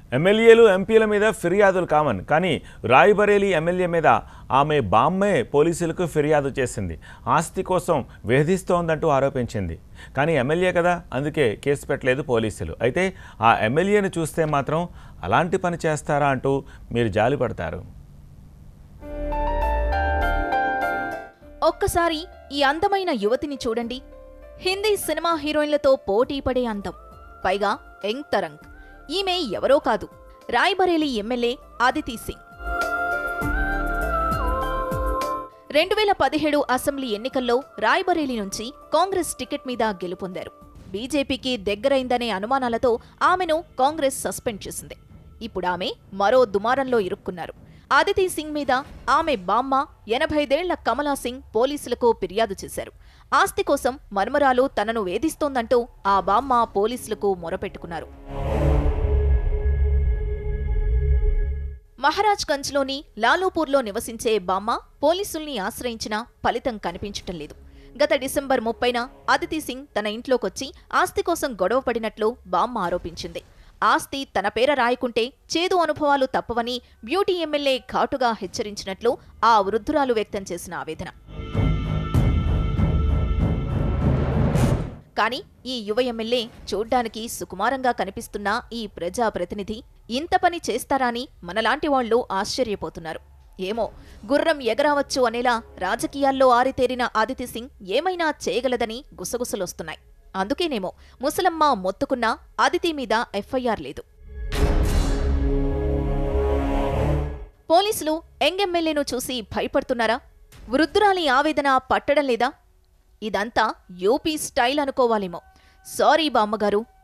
ఎమ్మెల్యేలు ఎంపీల మీద ఫిర్యాదులు కామన్ కానీ రాయ్బరేలీ ఎమ్మెల్యే మీద ఆమె బామ్మే పోలీసులకు ఫిర్యాదు చేసింది ఆస్తి కోసం వేధిస్తోందంటూ ఆరోపించింది కానీ ఎమ్మెల్యే కదా అందుకే కేసు పెట్టలేదు పోలీసులు అయితే ఆ ఎమ్మెల్యేను చూస్తే మాత్రం అలాంటి పని చేస్తారా అంటూ మీరు జాలిపడతారు ఒక్కసారి ఈ అందమైన యువతిని చూడండి హిందీ సినిమా హీరోయిన్లతో పోటీ పడే అందం పైగా యంగ్ తరంగ్ ఈమె ఎవరో కాదు రాయ్బరేలీ ఎమ్మెల్యే అదితి సింగ్ రెండు వేల పదిహేడు అసెంబ్లీ ఎన్నికల్లో రాయ్బరేలీ నుంచి కాంగ్రెస్ టికెట్ మీద గెలుపొందారు బీజేపీకి దగ్గరైందనే అనుమానాలతో ఆమెను కాంగ్రెస్ సస్పెండ్ చేసింది ఇప్పుడు ఆమె మరో దుమారంలో ఇరుక్కున్నారు అదితి సింగ్ మీద ఆమె బామ్మ ఎనభైదేళ్ల కమలా సింగ్ పోలీసులకు ఫిర్యాదు చేశారు ఆస్తి కోసం మర్మరాలు తనను వేధిస్తోందంటూ ఆ బామ్మ పోలీసులకు మొరపెట్టుకున్నారు మహారాజ్ గంజ్లోని లాలూపూర్లో నివసించే బామ్మ పోలీసుల్ని ఆశ్రయించినా ఫలితం కనిపించటం లేదు గత డిసెంబర్ ముప్పైన అదితి సింగ్ తన ఇంట్లోకొచ్చి ఆస్తి కోసం గొడవ పడినట్లు బామ్మ ఆరోపించింది ఆస్తి తన పేర రాయకుంటే చేదు అనుభవాలు తప్పవని బ్యూటీ ఎమ్మెల్యే ఘాటుగా హెచ్చరించినట్లు ఆ వృద్ధురాలు వ్యక్తం చేసిన ఆవేదన కానీ ఈ యువ ఎమ్మెల్యే చూడ్డానికి సుకుమారంగా కనిపిస్తున్న ఈ ప్రజాప్రతినిధి ఇంత పని చేస్తారా అని మనలాంటి వాళ్ళు ఆశ్చర్యపోతున్నారు ఏమో గుర్రం ఎగరావచ్చు అనేలా రాజకీయాల్లో ఆరితేరిన ఆదితి సింగ్ ఏమైనా చేయగలదని గుసగుసలొస్తున్నాయి అందుకేనేమో ముసలమ్మ మొత్తుకున్నా అదితి మీద ఎఫ్ఐఆర్ లేదు పోలీసులు యంగ్ ఎమ్మెల్యేను చూసి భయపడుతున్నారా వృద్ధురాలి ఆవేదన పట్టడం లేదా ఇదంతా యూపీ స్టైల్ అనుకోవాలేమో సారీ బామ్మగారు